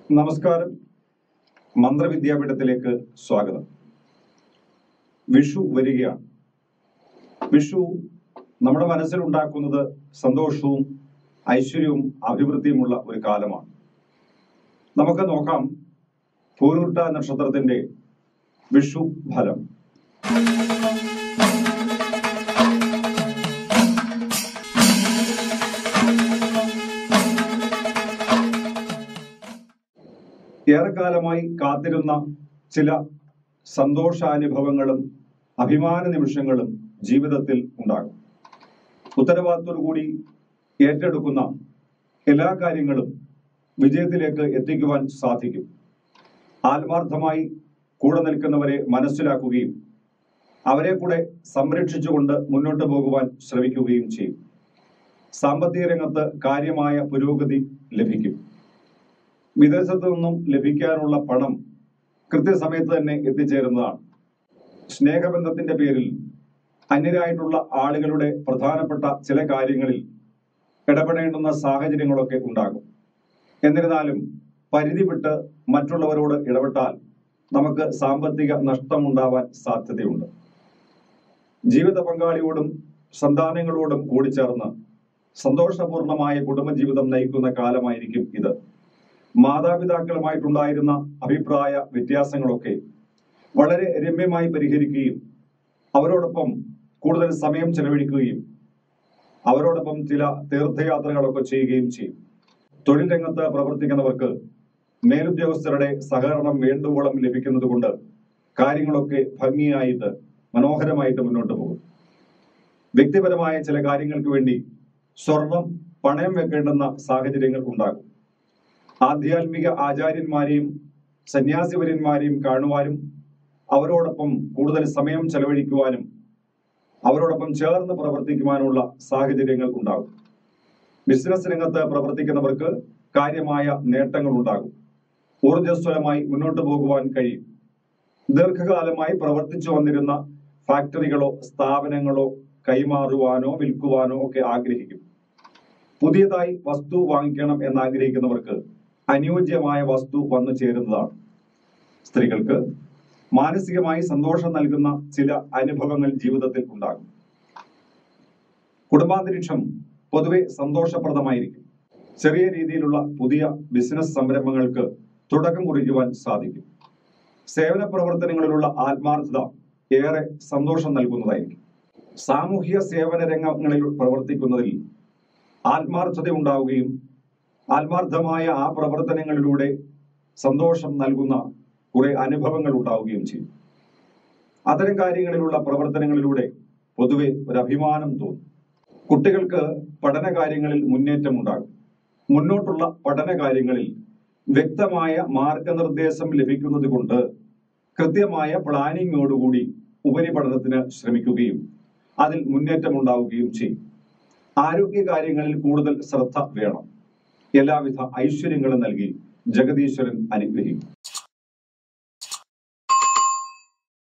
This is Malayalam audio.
നമസ്കാരം മന്ത്രവിദ്യാപീഠത്തിലേക്ക് സ്വാഗതം വിഷു വരികയാണ് വിഷു നമ്മുടെ മനസ്സിൽ ഉണ്ടാക്കുന്നത് സന്തോഷവും ഐശ്വര്യവും അഭിവൃദ്ധിയുമുള്ള ഒരു കാലമാണ് നമുക്ക് നോക്കാം പൂരുട്ട നക്ഷത്രത്തിന്റെ വിഷു ഫലം ഏറെക്കാലമായി കാത്തിരുന്ന ചില സന്തോഷാനുഭവങ്ങളും അഭിമാന നിമിഷങ്ങളും ജീവിതത്തിൽ ഉണ്ടാകും ഉത്തരവാദിത്തോടുകൂടി ഏറ്റെടുക്കുന്ന എല്ലാ കാര്യങ്ങളും വിജയത്തിലേക്ക് എത്തിക്കുവാൻ സാധിക്കും ആത്മാർത്ഥമായി കൂടെ നിൽക്കുന്നവരെ മനസ്സിലാക്കുകയും അവരെ കൂടെ സംരക്ഷിച്ചുകൊണ്ട് മുന്നോട്ട് പോകുവാൻ ശ്രമിക്കുകയും ചെയ്യും സാമ്പത്തിക രംഗത്ത് കാര്യമായ പുരോഗതി ലഭിക്കും വിദേശത്തു നിന്നും ലഭിക്കാനുള്ള പണം കൃത്യസമയത്ത് തന്നെ എത്തിച്ചേരുന്നതാണ് സ്നേഹബന്ധത്തിന്റെ പേരിൽ അന്യരായിട്ടുള്ള ആളുകളുടെ പ്രധാനപ്പെട്ട ചില കാര്യങ്ങളിൽ ഇടപെടേണ്ടുന്ന സാഹചര്യങ്ങളൊക്കെ ഉണ്ടാകും എന്നിരുന്നാലും പരിധി വിട്ട് മറ്റുള്ളവരോട് ഇടപെട്ടാൽ നമുക്ക് സാമ്പത്തിക നഷ്ടമുണ്ടാവാൻ സാധ്യതയുണ്ട് ജീവിത പങ്കാളിയോടും സന്താനങ്ങളോടും കൂടിച്ചേർന്ന് സന്തോഷപൂർണമായ കുടുംബജീവിതം നയിക്കുന്ന കാലമായിരിക്കും ഇത് മാതാപിതാക്കളുമായിട്ടുണ്ടായിരുന്ന അഭിപ്രായ വ്യത്യാസങ്ങളൊക്കെ വളരെ രമ്യമായി പരിഹരിക്കുകയും അവരോടൊപ്പം കൂടുതൽ സമയം ചെലവഴിക്കുകയും അവരോടൊപ്പം ചില തീർത്ഥയാത്രകളൊക്കെ ചെയ്യുകയും ചെയ്യും തൊഴിൽ രംഗത്ത് പ്രവർത്തിക്കുന്നവർക്ക് മേലുദ്യോഗസ്ഥരുടെ സഹകരണം വേണ്ടുവോളം ലഭിക്കുന്നത് കൊണ്ട് കാര്യങ്ങളൊക്കെ ഭംഗിയായിട്ട് മനോഹരമായിട്ട് മുന്നോട്ട് പോകും വ്യക്തിപരമായ ചില കാര്യങ്ങൾക്ക് വേണ്ടി സ്വർണം പണയം വെക്കേണ്ടുന്ന സാഹചര്യങ്ങൾ ഉണ്ടാകും ആധ്യാത്മിക ആചാര്യന്മാരെയും സന്യാസിവര്യന്മാരെയും കാണുവാനും അവരോടൊപ്പം കൂടുതൽ സമയം ചെലവഴിക്കുവാനും അവരോടൊപ്പം ചേർന്ന് പ്രവർത്തിക്കുവാനുള്ള സാഹചര്യങ്ങൾ ഉണ്ടാകും ബിസിനസ് രംഗത്ത് പ്രവർത്തിക്കുന്നവർക്ക് കാര്യമായ നേട്ടങ്ങൾ ഉണ്ടാകും ഊർജ്ജസ്വലമായി മുന്നോട്ട് പോകുവാൻ കഴിയും ദീർഘകാലമായി പ്രവർത്തിച്ചു വന്നിരുന്ന ഫാക്ടറികളോ സ്ഥാപനങ്ങളോ കൈമാറുവാനോ വിൽക്കുവാനോ ഒക്കെ ആഗ്രഹിക്കും പുതിയതായി വസ്തു വാങ്ങിക്കണം എന്ന് ആഗ്രഹിക്കുന്നവർക്ക് അനുയോജ്യമായ വസ്തു വന്നു ചേരുന്നതാണ് സ്ത്രീകൾക്ക് മാനസികമായി സന്തോഷം നൽകുന്ന ചില അനുഭവങ്ങൾ ജീവിതത്തിൽ ഉണ്ടാകും കുടുംബാന്തരീക്ഷം പൊതുവെ സന്തോഷപ്രദമായിരിക്കും ചെറിയ രീതിയിലുള്ള പുതിയ ബിസിനസ് സംരംഭങ്ങൾക്ക് തുടക്കം കുറിക്കുവാൻ സാധിക്കും സേവന പ്രവർത്തനങ്ങളിലുള്ള ആത്മാർത്ഥത ഏറെ സന്തോഷം നൽകുന്നതായിരിക്കും സാമൂഹിക സേവന രംഗങ്ങളിൽ പ്രവർത്തിക്കുന്നതിൽ ആത്മാർത്ഥത ഉണ്ടാവുകയും ആത്മാർത്ഥമായ ആ പ്രവർത്തനങ്ങളിലൂടെ സന്തോഷം നൽകുന്ന കുറെ അനുഭവങ്ങൾ ഉണ്ടാവുകയും ചെയ്യും അത്തരം കാര്യങ്ങളിലുള്ള പ്രവർത്തനങ്ങളിലൂടെ പൊതുവെ ഒരു അഭിമാനം തോന്നും കുട്ടികൾക്ക് പഠന കാര്യങ്ങളിൽ മുന്നേറ്റം ഉണ്ടാകും മുന്നോട്ടുള്ള പഠന കാര്യങ്ങളിൽ വ്യക്തമായ മാർഗനിർദ്ദേശം ലഭിക്കുന്നത് കൊണ്ട് കൃത്യമായ പ്ലാനിങ്ങോടുകൂടി ഉപരിപഠനത്തിന് ശ്രമിക്കുകയും അതിൽ മുന്നേറ്റം ഉണ്ടാവുകയും ചെയ്യും ആരോഗ്യ കാര്യങ്ങളിൽ കൂടുതൽ ശ്രദ്ധ വേണം എല്ലാവിധ ഐശ്വര്യങ്ങളും നൽകി ജഗദീശ്വരൻ അനുഗ്രഹിക്കും